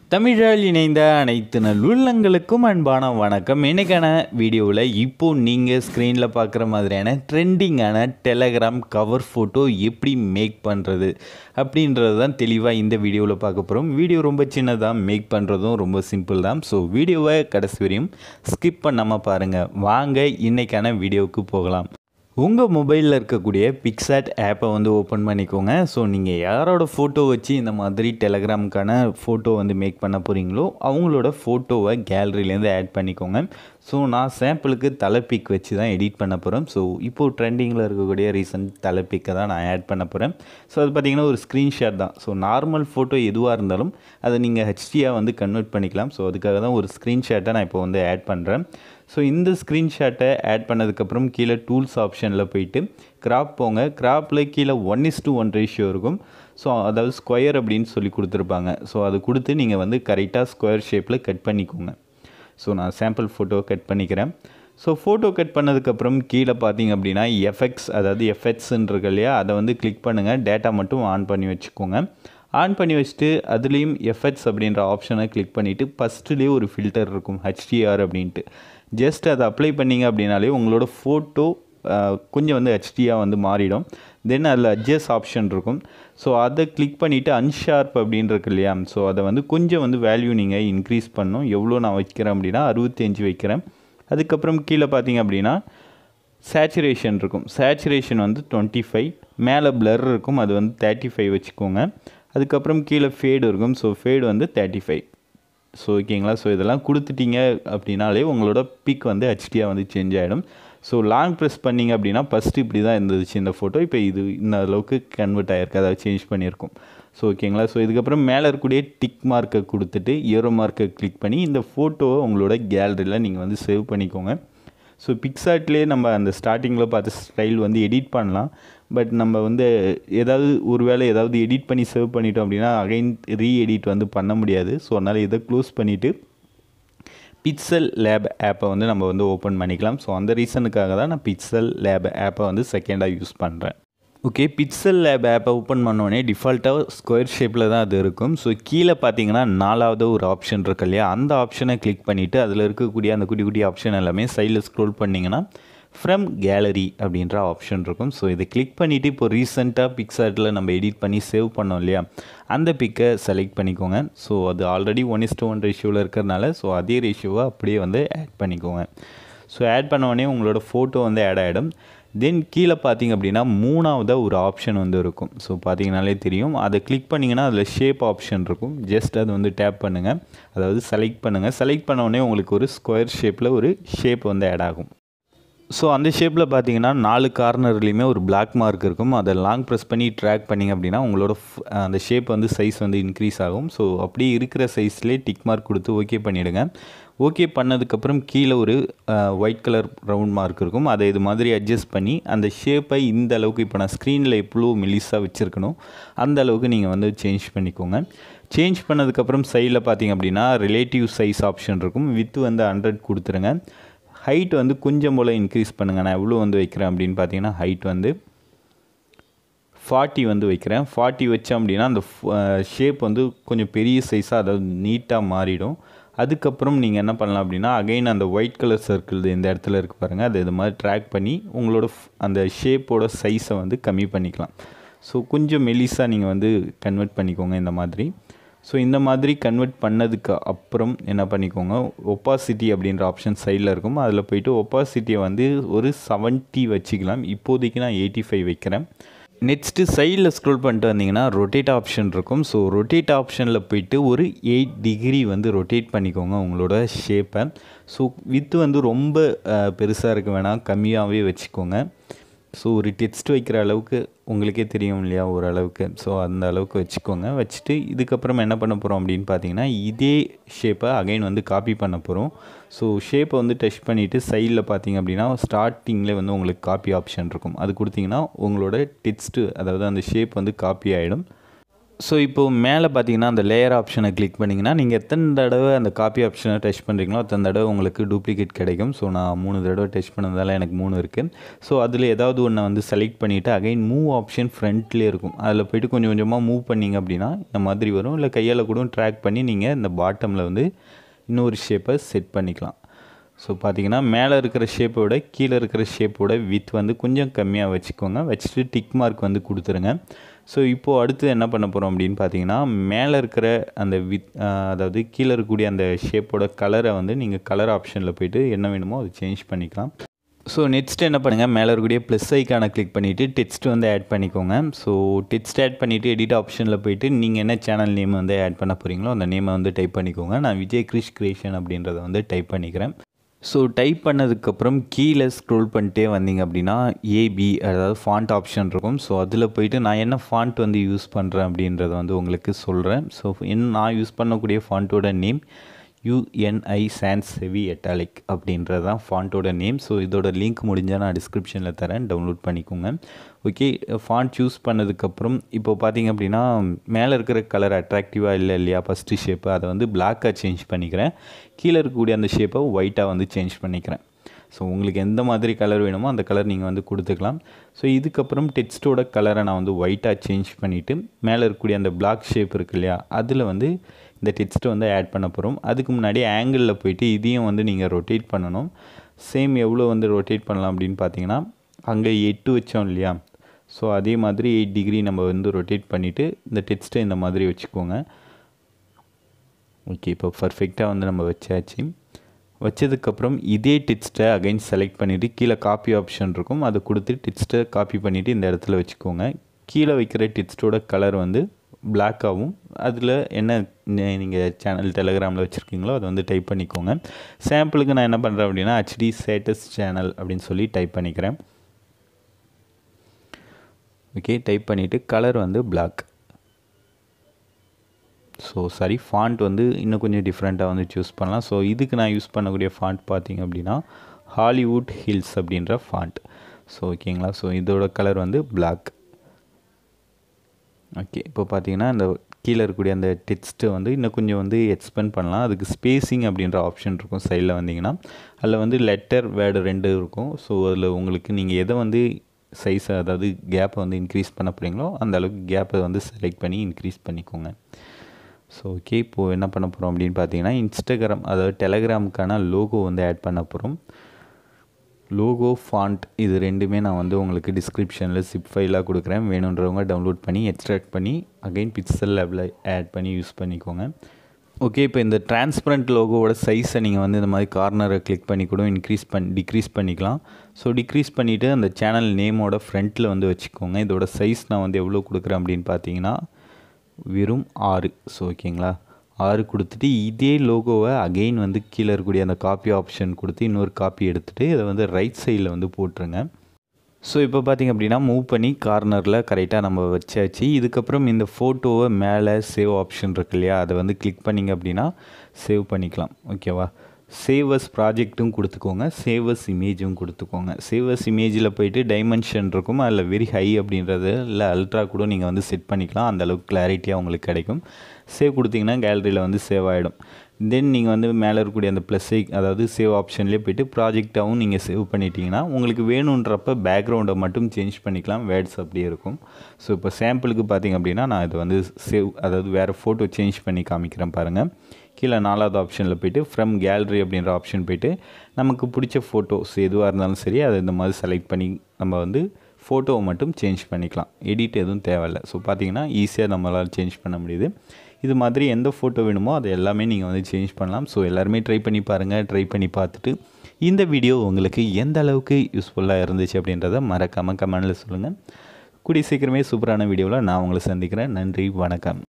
தமிழால் இணைந்த அனைத்து நல்லுள்ளங்களுக்கும் அன்பான வணக்கம் இன்னைக்கான வீடியோவில் இப்போ நீங்கள் ஸ்க்ரீனில் பார்க்குற மாதிரியான ட்ரெண்டிங்கான டெலகிராம் கவர் ஃபோட்டோ எப்படி மேக் பண்ணுறது அப்படின்றது தான் தெளிவாக இந்த வீடியோவில் பார்க்க போகிறோம் வீடியோ ரொம்ப சின்னதாக மேக் பண்ணுறதும் ரொம்ப சிம்பிள் தான் ஸோ வீடியோவை கடைசி வரையும் ஸ்கிப் பண்ணாமல் பாருங்கள் வாங்க இன்னைக்கான வீடியோவுக்கு போகலாம் உங்கள் மொபைலில் இருக்கக்கூடிய பிக்சாட் ஆப்பை வந்து ஓப்பன் பண்ணிக்கோங்க ஸோ நீங்கள் யாரோட ஃபோட்டோ வச்சு இந்த மாதிரி டெலகிராமுக்கான ஃபோட்டோ வந்து மேக் பண்ண போகிறீங்களோ அவங்களோட ஃபோட்டோவை கேலரியிலேருந்து ஆட் பண்ணிக்கோங்க ஸோ நான் சாம்பிளுக்கு தலை பிக் வச்சு தான் எடிட் பண்ண போகிறேன் ஸோ இப்போது ட்ரெண்டிங்கில் இருக்கக்கூடிய ரீசன்ட் தலை பிக்கை தான் நான் ஆட் பண்ண போகிறேன் ஸோ அது பார்த்திங்கன்னா ஒரு ஸ்க்ரீன்ஷாட் தான் ஸோ நார்மல் ஃபோட்டோ எதுவாக இருந்தாலும் அதை நீங்கள் ஹெச்டியாக வந்து கன்வெர்ட் பண்ணிக்கலாம் ஸோ அதுக்காக தான் ஒரு ஸ்க்ரீன்ஷாட்டை நான் இப்போ வந்து ஆட் பண்ணுறேன் ஸோ இந்த ஸ்க்ரீன்ஷாட்டை ஆட் பண்ணதுக்கப்புறம் கீழே டூல்ஸ் ஆப்ஷனில் போயிட்டு கிராப் போங்க கிராப்பில் கீழே one is to one ratio இருக்கும் ஸோ அதாவது ஸ்கொயர் அப்படின்னு சொல்லி கொடுத்துருப்பாங்க ஸோ அது கொடுத்து நீங்கள் வந்து கரெக்டாக ஸ்கொயர் ஷேப்பில் கட் பண்ணிக்கோங்க ஸோ நான் சாம்பிள் ஃபோட்டோ கட் பண்ணிக்கிறேன் ஸோ ஃபோட்டோ கட் பண்ணதுக்கப்புறம் கீழே பார்த்தீங்க அப்படின்னா எஃபெக்ட்ஸ் அதாவது எஃபெக்ட்ஸுன்றது இல்லையா அதை வந்து கிளிக் பண்ணுங்கள் டேட்டா மட்டும் ஆன் பண்ணி வச்சுக்கோங்க ஆன் பண்ணி வச்சுட்டு அதுலேயும் எஃபெக்ட்ஸ் அப்படின்ற ஆப்ஷனை கிளிக் பண்ணிவிட்டு ஃபஸ்ட்டுலேயே ஒரு ஃபில்டர் இருக்கும் ஹெச்டிஆர் அப்படின்ட்டு ஜஸ்ட் அதை அப்ளை பண்ணிங்க அப்படின்னாலே உங்களோட ஃபோட்டோ கொஞ்சம் வந்து ஹெச்டியாக வந்து மாறிடும் தென் அதில் அட்ஜஸ்ட் ஆப்ஷன் இருக்கும் ஸோ அதை கிளிக் பண்ணிவிட்டு அன்ஷார்ப் அப்படின்னு இருக்கு இல்லையா ஸோ அதை வந்து கொஞ்சம் வந்து வேல்யூ நீங்கள் இன்க்ரீஸ் பண்ணணும் எவ்வளோ நான் வைக்கிறேன் அப்படின்னா அறுபத்தஞ்சு வைக்கிறேன் அதுக்கப்புறம் கீழே பார்த்தீங்க அப்படின்னா சேச்சுரேஷன் இருக்கும் சேச்சுரேஷன் வந்து டுவெண்ட்டி ஃபைவ் மேலே பிளர் இருக்கும் அது வந்து தேர்ட்டி ஃபைவ் வச்சுக்கோங்க அதுக்கப்புறம் கீழே ஃபேடு இருக்கும் ஸோ ஃபேடு வந்து தேர்ட்டி ஃபைவ் ஸோ ஓகேங்களா ஸோ இதெல்லாம் கொடுத்துட்டீங்க அப்படின்னாலே உங்களோட பிக் வந்து ஹெச்டியாக வந்து சேஞ்ச் ஆகிடும் ஸோ லாங் ப்ரெஸ் பண்ணிங்க அப்படின்னா ஃபஸ்ட்டு இப்படி தான் இருந்துச்சு இந்த ஃபோட்டோ இப்போ இது இந்த அளவுக்கு கன்வெர்ட் ஆகிருக்கு அதாவது சேஞ்ச் பண்ணியிருக்கும் ஸோ ஓகேங்களா ஸோ இதுக்கப்புறம் மேலே இருக்கக்கூடிய டிக் மார்க்கை கொடுத்துட்டு ஏரோ மார்க்கை கிளிக் பண்ணி இந்த ஃபோட்டோவை உங்களோட கேலரியில் நீங்கள் வந்து சேவ் பண்ணிக்கோங்க ஸோ பிக்சார்ட்லேயே நம்ம அந்த ஸ்டார்டிங்கில் பார்த்த ஸ்டைல் வந்து எடிட் பண்ணலாம் பட் நம்ம வந்து ஏதாவது ஒரு வேளை ஏதாவது எடிட் பண்ணி சேவ் பண்ணிட்டோம் அப்படின்னா அகைன் ரீ எடிட் வந்து பண்ண முடியாது ஸோ அதனால் இதை க்ளோஸ் பண்ணிவிட்டு பிக்சல் லேப் ஆப்பை வந்து நம்ம வந்து ஓப்பன் பண்ணிக்கலாம் ஸோ அந்த ரீசனுக்காக தான் நான் பிக்சல் லேப் ஆப்பை வந்து செகண்டாக யூஸ் பண்ணுறேன் ஓகே பிக்சல் லேப் ஆப்பை ஓப்பன் பண்ணோடனே டிஃபால்ட்டாக ஸ்கொயர் ஷேப்பில் தான் அது இருக்கும் ஸோ கீழே பார்த்தீங்கன்னா நாலாவது ஒரு ஆப்ஷன் இருக்கு இல்லையா அந்த ஆப்ஷனை கிளிக் பண்ணிவிட்டு அதில் இருக்கக்கூடிய அந்த குட்டி குட்டி ஆப்ஷன் எல்லாமே சைடில் ஸ்க்ரோல் பண்ணிங்கன்னா ஃப்ரம் கேலரி அப்படின்ற ஆப்ஷன் இருக்கும் ஸோ இதை கிளிக் பண்ணிவிட்டு இப்போ ரீசெண்டாக பிக்சார்ட்டில் நம்ம எடிட் பண்ணி சேவ் பண்ணோம் இல்லையா அந்த பிக்கை செலக்ட் பண்ணிக்கோங்க ஸோ அது already one is to one ரேஷியோவில் இருக்கிறனால ஸோ அதே ரேஷியோவை அப்படியே வந்து ஆட் பண்ணிக்கோங்க ஸோ ஆட் பண்ண உடனே உங்களோட ஃபோட்டோ வந்து ஆட் ஆகிடும் தென் கீழே பார்த்தீங்க அப்படின்னா மூணாவதாக ஒரு ஆப்ஷன் வந்து இருக்கும் ஸோ பார்த்தீங்கனாலே தெரியும் அதை கிளிக் பண்ணிங்கன்னா அதில் ஷேப் ஆப்ஷன் இருக்கும் ஜஸ்ட் அது வந்து டேப் பண்ணுங்கள் அதாவது செலக்ட் பண்ணுங்கள் செலக்ட் பண்ண உடனே உங்களுக்கு ஒரு ஸ்கொயர் ஷேப்பில் ஒரு ஷேப் வந்து ஆட் ஆகும் ஸோ அந்த ஷேப்பில் பார்த்தீங்கன்னா நாலு கார்னர்லேயுமே ஒரு பிளாக் மார்க் இருக்கும் அதை லாங் ப்ரெஸ் பண்ணி ட்ராக் பண்ணிங்க அப்படின்னா உங்களோட அந்த ஷேப் வந்து சைஸ் வந்து இன்க்ரீஸ் ஆகும் ஸோ அப்படியே இருக்கிற சைஸ்லேயே டிக் மார்க் கொடுத்து ஓகே பண்ணிவிடுங்க ஓகே பண்ணதுக்கப்புறம் கீழே ஒரு ஒயிட் கலர் ரவுண்ட் மார்க் இருக்கும் அதை இது மாதிரி அட்ஜஸ்ட் பண்ணி அந்த ஷேப்பை இந்த அளவுக்கு இப்போ நான் ஸ்க்ரீனில் எவ்வளோ மெலிஸாக வச்சுருக்கணும் அந்த அளவுக்கு நீங்கள் வந்து சேஞ்ச் பண்ணிக்கோங்க சேஞ்ச் பண்ணதுக்கப்புறம் சைடில் பார்த்தீங்க அப்படின்னா ரிலேட்டிவ் சைஸ் ஆப்ஷன் இருக்கும் வித் வந்து ஹண்ட்ரட் கொடுத்துருங்க ஹைட் வந்து கொஞ்சம் போல் இன்க்ரீஸ் பண்ணுங்கள் நான் எவ்வளோ வந்து வைக்கிறேன் அப்படின்னு பார்த்தீங்கன்னா ஹைட் வந்து ஃபார்ட்டி வந்து வைக்கிறேன் ஃபார்ட்டி வச்சேன் அப்படின்னா அந்த ஷேப் வந்து கொஞ்சம் பெரிய சைஸாக அதாவது நீட்டாக மாறிடும் அதுக்கப்புறம் நீங்கள் என்ன பண்ணலாம் அப்படின்னா அகைன் அந்த ஒயிட் கலர் சர்க்கிள் இந்த இடத்துல இருக்குது பாருங்கள் அதை இது மாதிரி ட்ராக் பண்ணி உங்களோட அந்த ஷேப்போட சைஸை வந்து கம்மி பண்ணிக்கலாம் ஸோ கொஞ்சம் மெலிஸாக நீங்கள் வந்து கன்வெர்ட் பண்ணிக்கோங்க இந்த மாதிரி ஸோ இந்த மாதிரி கன்வெர்ட் பண்ணதுக்கு அப்புறம் என்ன பண்ணிக்கோங்க ஒப்பாசிட்டி அப்படின்ற ஆப்ஷன் சைடில் இருக்கும் அதில் போயிட்டு ஒப்பாசிட்டியை வந்து ஒரு செவன்ட்டி வச்சுக்கலாம் இப்போதைக்கு நான் எயிட்டி ஃபைவ் வைக்கிறேன் நெக்ஸ்ட்டு சைடில் ஸ்க்ரோல் பண்ணிட்டு வந்தீங்கன்னா ரொட்டேட் ஆப்ஷன் இருக்கும் ஸோ ரொட்டேட் ஆப்ஷனில் போயிட்டு ஒரு எயிட் டிகிரி வந்து ரொட்டேட் பண்ணிக்கோங்க உங்களோட ஷேப்பை ஸோ வித்து வந்து ரொம்ப பெருசாக இருக்க வேணாம் கம்மியாகவே வச்சுக்கோங்க ஸோ ஒரு டெக்ஸ்ட் வைக்கிற அளவுக்கு உங்களுக்கே தெரியும் இல்லையா ஓரளவுக்கு ஸோ அந்த அளவுக்கு வச்சுக்கோங்க வச்சுட்டு இதுக்கப்புறம் என்ன பண்ண போகிறோம் அப்படின்னு பார்த்தீங்கன்னா இதே ஷேப்பை அகைன் வந்து காப்பி பண்ண போகிறோம் ஸோ ஷேப்பை வந்து டெஸ்ட் பண்ணிவிட்டு சைடில் பார்த்தீங்க அப்படின்னா ஸ்டார்டிங்கில் வந்து உங்களுக்கு காப்பி ஆப்ஷன் இருக்கும் அது கொடுத்தீங்கன்னா உங்களோட டெக்ஸ்ட்டு அதாவது அந்த ஷேப் வந்து காப்பி ஆகிடும் ஸோ இப்போது மேலே பார்த்தீங்கன்னா அந்த லேயர் ஆப்ஷனை கிளிக் பண்ணிங்கன்னா நீங்கள் எத்தனை தடவை அந்த காப்பி ஆப்ஷனை டச் பண்ணுறீங்களோ அத்தனை தடவை உங்களுக்கு டூப்ளிகேட் கிடைக்கும் ஸோ நான் மூணு தடவை டச் பண்ணதால் எனக்கு மூணு இருக்குது ஸோ அதில் ஏதாவது ஒன்றை வந்து செலக்ட் பண்ணிவிட்டு அகைன் மூவ் ஆப்ஷன் ஃப்ரண்ட்லேயே இருக்கும் அதில் போய்ட்டு கொஞ்சம் கொஞ்சமாக மூவ் பண்ணிங்க அப்படின்னா இந்த மாதிரி வரும் இல்லை கையால் கூட ட்ராக் பண்ணி நீங்கள் இந்த பாட்டமில் வந்து இன்னொரு ஷேப்பை செட் பண்ணிக்கலாம் ஸோ பார்த்தீங்கன்னா மேலே இருக்கிற ஷேப்பை விட கீழே இருக்கிற ஷேப்போட வித் வந்து கொஞ்சம் கம்மியாக வச்சுக்கோங்க வச்சுட்டு டிக் மார்க் வந்து கொடுத்துருங்க ஸோ இப்போது அடுத்து என்ன பண்ண போகிறோம் அப்படின்னு பார்த்தீங்கன்னா மேலே இருக்கிற அந்த வித் அதாவது கீழே இருக்கக்கூடிய அந்த ஷேப்போட கலரை வந்து நீங்கள் கலர் ஆப்ஷனில் போயிட்டு என்ன வேணுமோ அதை சேஞ்ச் பண்ணிக்கலாம் ஸோ நெக்ஸ்ட் என்ன பண்ணுங்கள் மேலே இருக்கக்கூடிய ப்ளஸ் ஐக்கானை கிளிக் பண்ணிவிட்டு டெக்ஸ்ட் வந்து ஆட் பண்ணிக்கோங்க ஸோ டெக்ஸ்ட் ஆட் பண்ணிவிட்டு எடிட் ஆப்ஷனில் போயிட்டு நீங்கள் என்ன சேனல் நேம் வந்து ஆட் பண்ண போகிறீங்களோ அந்த நேமை வந்து டைப் பண்ணிக்கோங்க நான் விஜய் கிரிஷ் கிரியேஷன் அப்படின்றத வந்து டைப் பண்ணிக்கிறேன் ஸோ டைப் பண்ணதுக்கப்புறம் கீழே ஸ்க்ரோல் பண்ணிட்டே வந்தீங்க அப்படின்னா ஏபி அதாவது ஃபாண்ட் ஆப்ஷன் இருக்கும் ஸோ அதில் போயிட்டு நான் என்ன ஃபாண்ட் வந்து யூஸ் பண்ணுறேன் அப்படின்றத வந்து உங்களுக்கு சொல்கிறேன் ஸோ என்ன நான் யூஸ் பண்ணக்கூடிய ஃபாண்ட்டோட name U N I sans heavy italic அப்படின்றது தான் ஃபாண்ட்டோட நேம் ஸோ இதோட லிங்க் முடிஞ்சால் நான் டிஸ்கிரிப்ஷனில் தரேன் டவுன்லோட் பண்ணிக்கோங்க ஓகே ஃபாண்ட் சூஸ் பண்ணதுக்கப்புறம் இப்போ பார்த்தீங்க அப்படின்னா மேலே இருக்கிற கலர் அட்ராக்டிவாக இல்லை இல்லையா ஃபஸ்ட்டு ஷேப்பு அதை வந்து பிளாக்காக சேஞ்ச் பண்ணிக்கிறேன் கீழே இருக்கக்கூடிய அந்த ஷேப்பை ஒயிட்டாக வந்து சேஞ்ச் பண்ணிக்கிறேன் ஸோ உங்களுக்கு எந்த மாதிரி கலர் வேணுமோ அந்த கலர் நீங்கள் வந்து கொடுத்துக்கலாம் ஸோ இதுக்கப்புறம் டெக்ஸ்ட்டோட கலரை நான் வந்து ஒயிட்டாக சேஞ்ச் பண்ணிவிட்டு மேலே இருக்கக்கூடிய அந்த பிளாக் ஷேப் இருக்கு இல்லையா அதில் வந்து இந்த டெக்ஸ்ட்டை வந்து ஆட் பண்ண போகிறோம் அதுக்கு முன்னாடி ஆங்கிளில் போயிட்டு இதையும் வந்து நீங்கள் ரொட்டேட் பண்ணணும் சேம் எவ்வளோ வந்து ரொட்டேட் பண்ணலாம் அப்படின்னு பார்த்தீங்கன்னா அங்கே எட்டு வச்சோம் இல்லையா ஸோ அதே மாதிரி எயிட் டிகிரி நம்ம வந்து ரொட்டேட் பண்ணிவிட்டு இந்த டெக்ஸ்ட்டை இந்த மாதிரி வச்சுக்கோங்க ஓகே இப்போ பர்ஃபெக்டாக வந்து நம்ம வச்சாச்சு வச்சதுக்கப்புறம் இதே டெக்ஸ்ட்டை அகைன் செலக்ட் பண்ணிவிட்டு கீழே காப்பி ஆப்ஷன் இருக்கும் அதை கொடுத்து டெக்ஸ்ட்டை காப்பி பண்ணிவிட்டு இந்த இடத்துல வச்சுக்கோங்க கீழே வைக்கிற டெக்ஸ்ட்டோட கலர் வந்து பிளாக்காகவும் அதில் என்ன நீங்கள் சேனல் டெலகிராமில் வச்சுருக்கீங்களோ அதை வந்து டைப் பண்ணிக்கோங்க சாம்பிளுக்கு நான் என்ன பண்ணுறேன் அப்படின்னா ஹெச்டி ஸ்டேட்டஸ் சேனல் அப்படின்னு சொல்லி டைப் பண்ணிக்கிறேன் ஓகே டைப் பண்ணிவிட்டு கலர் வந்து பிளாக் ஸோ சாரி ஃபாண்ட் வந்து இன்னும் கொஞ்சம் டிஃப்ரெண்ட்டாக வந்து சூஸ் பண்ணலாம் ஸோ இதுக்கு நான் யூஸ் பண்ணக்கூடிய ஃபாண்ட் பார்த்தீங்க அப்படின்னா ஹாலிவுட் ஹில்ஸ் அப்படின்ற ஃபாண்ட் ஸோ ஓகேங்களா ஸோ இதோட கலர் வந்து பிளாக் ஓகே இப்போ பார்த்தீங்கன்னா இந்த கீழே இருக்கக்கூடிய அந்த டெக்ஸ்ட்டை வந்து இன்னும் கொஞ்சம் வந்து எக்ஸ்பெண்ட் பண்ணலாம் அதுக்கு ஸ்பேசிங் அப்படின்ற ஆப்ஷன் இருக்கும் சைடில் வந்தீங்கன்னா அதில் வந்து லெட்டர் வேர்டு ரெண்டு இருக்கும் ஸோ அதில் உங்களுக்கு நீங்கள் எதை வந்து சைஸை அதாவது கேப்பை வந்து இன்க்ரீஸ் பண்ண போகிறீங்களோ அந்த அளவுக்கு கேப்பை வந்து செலக்ட் பண்ணி இன்க்ரீஸ் பண்ணிக்கோங்க ஸோ ஓகே இப்போது என்ன பண்ண போகிறோம் அப்படின்னு பார்த்தீங்கன்னா இன்ஸ்டாகிராம் அதாவது டெலகிராமுக்கான லோகோ வந்து ஆட் பண்ண போகிறோம் லோகோ ஃபாண்ட் இது ரெண்டுமே நான் வந்து உங்களுக்கு டிஸ்கிரிப்ஷனில் சிப் ஃபைலாக கொடுக்குறேன் வேணுன்றவங்க டவுன்லோட் பண்ணி எக்ஸ்ட்ராக்ட் பண்ணி அகைன் பிக்சல் லெவலில் ஆட் பண்ணி யூஸ் பண்ணிக்கோங்க ஓகே இப்போ இந்த டிரான்ஸ்பரண்ட் லோகோவோட சைஸை நீங்கள் வந்து இந்த மாதிரி கார்னரை கிளிக் பண்ணி கூட இன்க்ரீஸ் பண்ணி டிக்ரீஸ் பண்ணிக்கலாம் ஸோ டிக்ரீஸ் பண்ணிவிட்டு அந்த சேனல் நேமோட ஃப்ரண்ட்டில் வந்து வச்சுக்கோங்க இதோட சைஸ் நான் வந்து எவ்வளோ கொடுக்குறேன் அப்படின்னு பார்த்தீங்கன்னா வெறும் ஆறு ஸோ ஓகேங்களா ஆறு கொடுத்துட்டு இதே லோகோவை அகெயின் வந்து கீழே இருக்கக்கூடிய அந்த காப்பி ஆப்ஷன் கொடுத்து இன்னொரு காப்பி எடுத்துகிட்டு இதை வந்து ரைட் சைடில் வந்து போட்டுருங்க ஸோ இப்போ பார்த்திங்க அப்படின்னா மூவ் பண்ணி கார்னரில் கரெக்டாக நம்ம வச்சாச்சு இதுக்கப்புறம் இந்த ஃபோட்டோவை மேலே சேவ் ஆப்ஷன் இருக்கு இல்லையா அதை வந்து கிளிக் பண்ணிங்க அப்படின்னா சேவ் பண்ணிக்கலாம் ஓகேவா சேவஸ் ப்ராஜெக்ட்டும் கொடுத்துக்கோங்க சேவஸ் இமேஜும் கொடுத்துக்கோங்க சேவஸ் இமேஜில் போயிட்டு டைமென்ஷன் இருக்கும் அதில் வெரி ஹை அப்படின்றது இல்லை அல்ட்ரா கூட நீங்கள் வந்து செட் பண்ணிக்கலாம் அந்த அளவுக்கு கிளாரிட்டியாக உங்களுக்கு கிடைக்கும் சேவ் கொடுத்தீங்கன்னா கேலரியில் வந்து சேவ் ஆகிடும் தென் நீங்கள் வந்து மேலே இருக்கக்கூடிய அந்த ப்ளஸ் அதாவது சேவ் ஆப்ஷன்லேயே போய்ட்டு ப்ராஜெக்டாகவும் நீங்கள் சேவ் பண்ணிட்டீங்கன்னா உங்களுக்கு வேணுன்றப்ப பேக்ரவுண்டை மட்டும் சேஞ்ச் பண்ணிக்கலாம் வேர்ட்ஸ் அப்படியே இருக்கும் ஸோ இப்போ சாம்பிளுக்கு பார்த்தீங்க அப்படின்னா நான் இது வந்து சேவ் அதாவது வேறு ஃபோட்டோ சேஞ்ச் பண்ணி காமிக்கிறேன் பாருங்கள் கீழே நாலாவது ஆப்ஷனில் போய்ட்டு ஃப்ரம் கேலரி அப்படின்ற ஆப்ஷன் போய்ட்டு நமக்கு பிடிச்ச ஃபோட்டோஸ் எதுவாக இருந்தாலும் சரி அதை இந்த மாதிரி செலக்ட் பண்ணி நம்ம வந்து ஃபோட்டோவை மட்டும் சேஞ்ச் பண்ணிக்கலாம் எடிட் எதுவும் தேவையில்லை ஸோ பார்த்தீங்கன்னா ஈஸியாக நம்மளால் சேஞ்ச் பண்ண முடியுது இது மாதிரி எந்த ஃபோட்டோ வேணுமோ அதை எல்லாமே நீங்கள் வந்து சேஞ்ச் பண்ணலாம் ஸோ எல்லாருமே ட்ரை பண்ணி பாருங்கள் ட்ரை பண்ணி பார்த்துட்டு இந்த வீடியோ உங்களுக்கு எந்த அளவுக்கு யூஸ்ஃபுல்லாக இருந்துச்சு அப்படின்றத மறக்காமல் கமெண்டில் சொல்லுங்கள் கூடிய சீக்கிரமே சூப்பரான வீடியோவில் நான் உங்களை சந்திக்கிறேன் நன்றி வணக்கம்